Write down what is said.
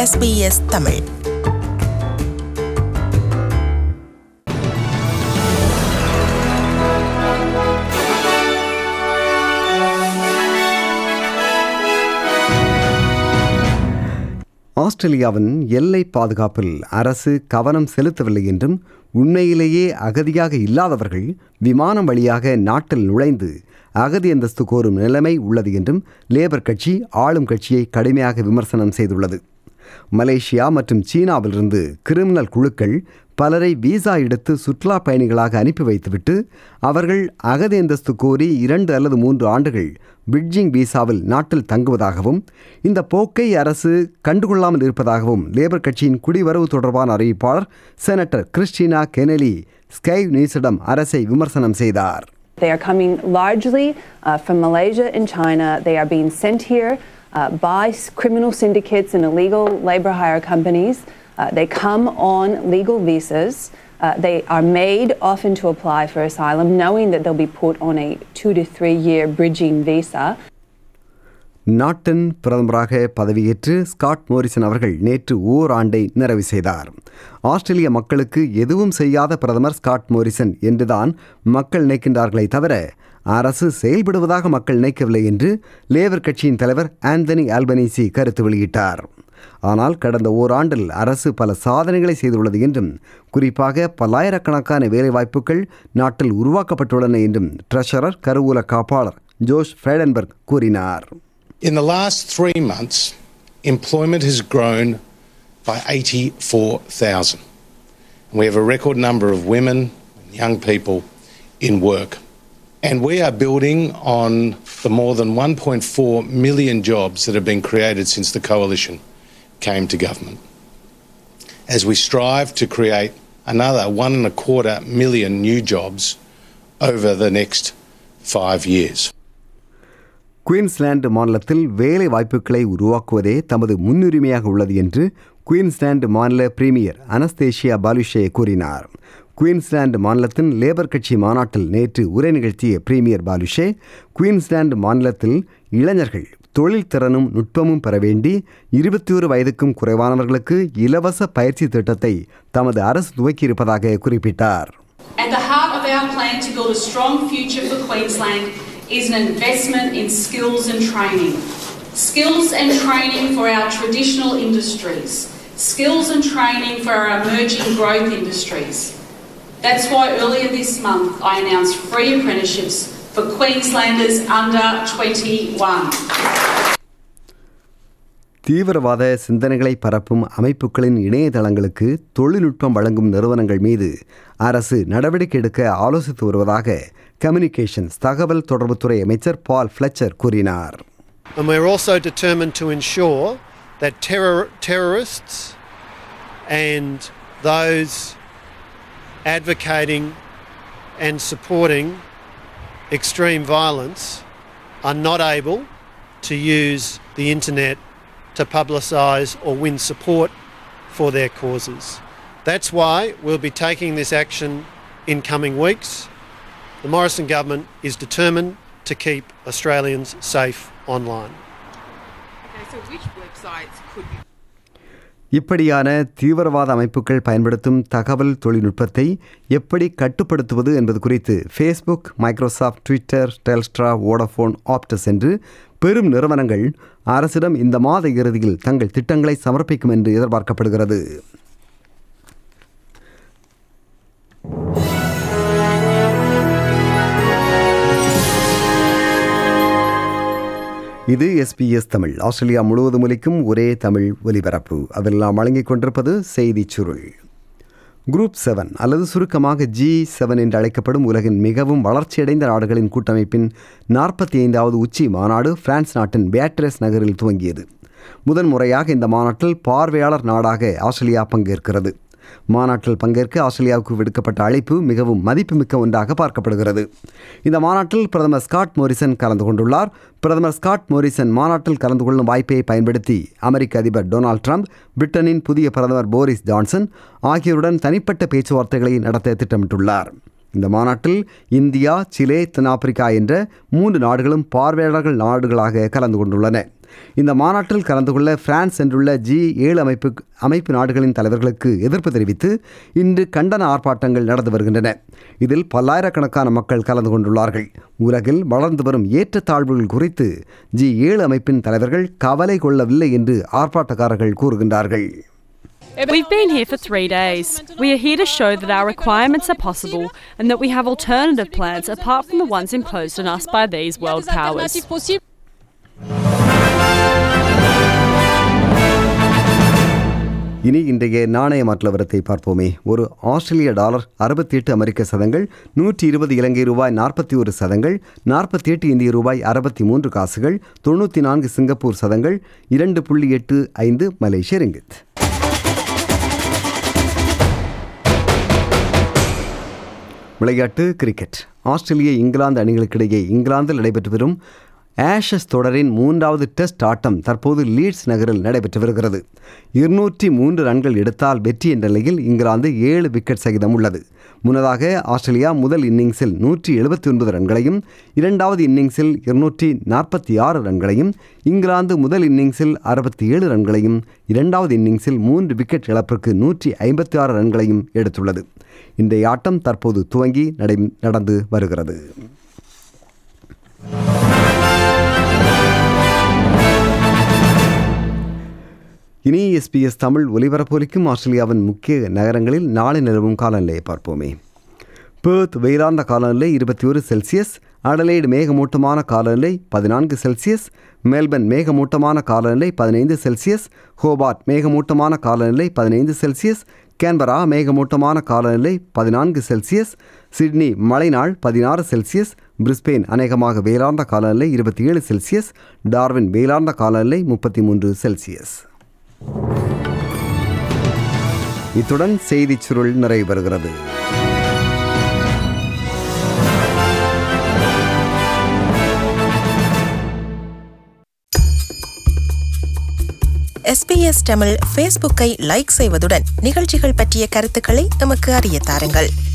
SBS Tamil ஆஸ்திரேலியாவின் எல்லை பாதுகாப்பில் அரசு கவனம் செலுத்தவில்லை என்றும் உண்மையிலேயே அகதியாக இல்லாதவர்கள் விமானம் வழியாக நாட்டில் நுழைந்து அகதி அந்தஸ்து கோரும் நிலைமை உள்ளது என்றும் லேபர் கட்சி ஆளும் கட்சியை கடுமையாக விமர்சனம் செய்துள்ளது மலேசியா மற்றும் சீனாவிலிருந்து கிரிமினல் குழுக்கள் பலரை விசா எடுத்து சுற்றுலா பயணிகளாக அனுப்பி வைத்துவிட்டு அவர்கள் அகதி அந்தஸ்து கோரி இரண்டு அல்லது மூன்று ஆண்டுகள் பிட்ஜிங் விசாவில் நாட்டில் தங்குவதாகவும் இந்த போக்கை அரசு கண்டுகொள்ளாமல் இருப்பதாகவும் லேபர் கட்சியின் குடிவரவு தொடர்பான அறிவிப்பாளர் செனட்டர் கிறிஸ்டினா கெனலி ஸ்கை நியூஸிடம் அரசை விமர்சனம் செய்தார் They are coming largely uh, from Malaysia and China. They are being sent here uh, by s- criminal syndicates and illegal labor hire companies. Uh, they come on legal visas. Uh, they are made often to apply for asylum, knowing that they'll be put on a two to three year bridging visa. நாட்டின் பிரதமராக பதவியேற்று Scott Morrison அவர்கள் நேற்று ஓராண்டை நிறைவு செய்தார் ஆஸ்திரேலிய மக்களுக்கு எதுவும் செய்யாத பிரதமர் ஸ்காட் மோரிசன் என்றுதான் மக்கள் நினைக்கின்றார்களே தவிர அரசு செயல்படுவதாக மக்கள் நினைக்கவில்லை என்று லேபர் கட்சியின் தலைவர் ஆந்தனி ஆல்பனீசி கருத்து வெளியிட்டார் ஆனால் கடந்த ஓராண்டில் அரசு பல சாதனைகளை செய்துள்ளது என்றும் குறிப்பாக பல்லாயிரக்கணக்கான வேலைவாய்ப்புகள் நாட்டில் உருவாக்கப்பட்டுள்ளன என்றும் ட்ரெஷரர் கருவூல காப்பாளர் ஜோஷ் ஃப்ரேடன்பர்க் கூறினார் In the last three months, employment has grown by 84,000. And we have a record number of women and young people in work. And we are building on the more than 1.4 million jobs that have been created since the coalition came to government. As we strive to create another one and a quarter million new jobs over the next five years. Queensland மாநிலத்தில் வேலை வாய்ப்புகளை உருவாக்குவதே தமது முன்னுரிமையாக உள்ளது என்று Queensland மாநில premier anaesthesia பாலுஷே கூறினார் குயின்ஸ்லாந்து மாநிலத்தின் லேபர் கட்சி மாநாட்டில் நேற்று உரை நிகழ்த்திய பிரீமியர் பாலுஷே குயின்ஸ்லாந்து மாநிலத்தில் இளைஞர்கள் தொழில் திறனும் நுட்பமும் பெற வேண்டி இருபத்தி ஒரு வயதுக்கும் குறைவானவர்களுக்கு இலவச பயிற்சி திட்டத்தை தமது அரசு துவக்கியிருப்பதாக குறிப்பிட்டார் At the heart of our plan to build a strong future for Queensland is an investment in skills and training. Skills and training for our traditional industries. Skills and training for our emerging growth industries. That's why earlier this month I announced free apprenticeships for Queenslanders under 21. தீவிரவாத சிந்தனைகளை பரப்பும் அமைப்புகளின் இணையதளங்களுக்கு தொழில்நுட்பம் வழங்கும் நிறுவனங்கள் மீது அரசு நடவடிக்கை எடுக்க ஆலோசித்து வருவதாக கம்யூனிகேஷன்ஸ் தகவல் தொடர்புத்துறை அமைச்சர் பால் ஃப்ளெச்சர் கூறினார் And we're also determined to ensure that terror, terrorists and those advocating and supporting extreme violence are not able to use the internet to publicise or win support for their causes. That's why we'll be taking this action in coming weeks. The Morrison government is determined to keep Australians safe online. Okay, so which websites could you இப்படியான தீவிரவாத அமைப்புகள் பயன்படுத்தும் தகவல் தொழில்நுட்பத்தை எப்படி கட்டுப்படுத்துவது என்பது குறித்து Facebook Microsoft Twitter Telstra Vodafone Optus என்று பெரும் நிறுவனங்கள் அரசிடம் இந்த மாத இறுதியில் தங்கள் திட்டங்களை சமர்ப்பிக்கும் என்று எதிர்பார்க்கப்படுகிறது இது எஸ்பிஎஸ் தமிழ் ஆஸ்திரேலியா முழுவதும் ஒலிக்கும் ஒரே தமிழ் ஒலிபரப்பு அதில் நாம் வழங்கிக் கொண்டிருப்பது செய்திச் சுருள் குரூப் செவன் அல்லது சுருக்கமாக ஜி செவன் என்று அழைக்கப்படும் உலகின் மிகவும் வளர்ச்சியடைந்த நாடுகளின் கூட்டமைப்பின் நாற்பத்தி ஐந்தாவது உச்சி மாநாடு பிரான்ஸ் நாட்டின் பேட்ரஸ் நகரில் துவங்கியது முதன்முறையாக இந்த மாநாட்டில் பார்வையாளர் நாடாக ஆஸ்திரேலியா பங்கேற்கிறது மாநாட்டில் பங்கேற்க ஆஸ்திரேலியாவுக்கு விடுக்கப்பட்ட அழைப்பு மிகவும் மதிப்புமிக்க ஒன்றாக பார்க்கப்படுகிறது இந்த மாநாட்டில் பிரதமர் ஸ்காட் மோரிசன் கலந்து கொண்டுள்ளார் பிரதமர் ஸ்காட் மோரிசன் மாநாட்டில் கலந்து கொள்ளும் வாய்ப்பை பயன்படுத்தி அமெரிக்க அதிபர் டொனால்ட் ட்ரம்ப் பிரிட்டனின் புதிய பிரதமர் போரிஸ் ஜான்சன் ஆகியோருடன் தனிப்பட்ட பேச்சுவார்த்தைகளை நடத்த திட்டமிட்டுள்ளார் இந்த மாநாட்டில் இந்தியா சிலே தென்னாப்பிரிக்கா என்ற மூன்று நாடுகளும் பார்வையாளர்கள் நாடுகளாக கலந்து கொண்டுள்ளன இந்த மாநாட்டில் கலந்து கொள்ள பிரான்ஸ் சென்றுள்ள ஜி ஏழு அமைப்பு அமைப்பு நாடுகளின் தலைவர்களுக்கு எதிர்ப்பு தெரிவித்து இன்று கண்டன ஆர்ப்பாட்டங்கள் நடந்து வருகின்றன இதில் பல்லாயிரக்கணக்கான மக்கள் கலந்து கொண்டுள்ளார்கள் உலகில் வளர்ந்து வரும் ஏற்றத்தாழ்வுகள் குறித்து ஜி ஏழு அமைப்பின் தலைவர்கள் கவலை கொள்ளவில்லை என்று ஆர்ப்பாட்டக்காரர்கள் கூறுகின்றார்கள் We've been here for three days. We are here to show that our requirements are possible and that we have alternative plans apart from the ones imposed on us by these world powers. இனி இன்றைய நாணய மாற்றவரத்தை பார்ப்போமே ஒரு ஆஸ்திரேலிய dollar அறுபத்தி எட்டு அமெரிக்க சதங்கள் நூற்றி இருபது இலங்கை ரூபாய் நாற்பத்தி ஒரு சதங்கள் நாற்பத்தி எட்டு இந்திய ரூபாய் அறுபத்தி மூன்று காசுகள் தொண்ணூற்றி நான்கு சிங்கப்பூர் சதங்கள் இரண்டு புள்ளி எட்டு ஐந்து மலேசிய ரிங்கித் விளையாட்டு கிரிக்கெட் ஆஸ்திரேலிய இங்கிலாந்து அணிகளுக்கிடையே இங்கிலாந்தில் நடைபெற்று வரும் ஆஷஸ் தொடரின் மூன்றாவது டெஸ்ட் ஆட்டம் தற்போது லீட்ஸ் நகரில் நடைபெற்று வருகிறது இருநூற்றி மூன்று ரன்கள் எடுத்தால் வெற்றி என்ற நிலையில் இங்கிலாந்து ஏழு விக்கெட் சகிதம் உள்ளது முன்னதாக ஆஸ்திரேலியா முதல் இன்னிங்ஸில் நூற்றி எழுபத்தி ஒன்பது ரன்களையும் இரண்டாவது இன்னிங்ஸில் இருநூற்றி நாற்பத்தி ஆறு ரன்களையும் இங்கிலாந்து முதல் இன்னிங்ஸில் அறுபத்தி ஏழு ரன்களையும் இரண்டாவது இன்னிங்ஸில் மூன்று விக்கெட் இழப்பிற்கு நூற்றி ஐம்பத்தி ஆறு ரன்களையும் எடுத்துள்ளது இன்றைய ஆட்டம் தற்போது துவங்கி நடை நடந்து வருகிறது இனி எஸ்பிஎஸ் தமிழ் ஒலிபரப்பொலிக்கும் ஆஸ்திரேலியாவின் முக்கிய நகரங்களில் நாளை நிலவும் காலநிலையை பார்ப்போமே பேர்த் வெயிலார்ந்த காலநிலை இருபத்தி ஒரு செல்சியஸ் அடலைடு மேகமூட்டமான காலநிலை பதினான்கு செல்சியஸ் மெல்பர்ன் மேகமூட்டமான காலநிலை பதினைந்து செல்சியஸ் ஹோபார்ட் மேகமூட்டமான காலநிலை பதினைந்து செல்சியஸ் கேன்பரா மேகமூட்டமான காலநிலை பதினான்கு செல்சியஸ் சிட்னி மழைநாள் பதினாறு செல்சியஸ் பிரிஸ்பெயின் அநேகமாக வேளார்ந்த காலநிலை இருபத்தி ஏழு செல்சியஸ் டார்வின் வேளார்ந்த காலநிலை முப்பத்தி மூன்று செல்சியஸ் இத்துடன் செய்திச் சுருள் நிறைவு பெறுகிறது எஸ்பிஎஸ் தமிழ் ஃபேஸ்புக்கை லைக் செய்வதுடன் நிகழ்ச்சிகள் பற்றிய கருத்துக்களை எமக்கு அறிய தாருங்கள்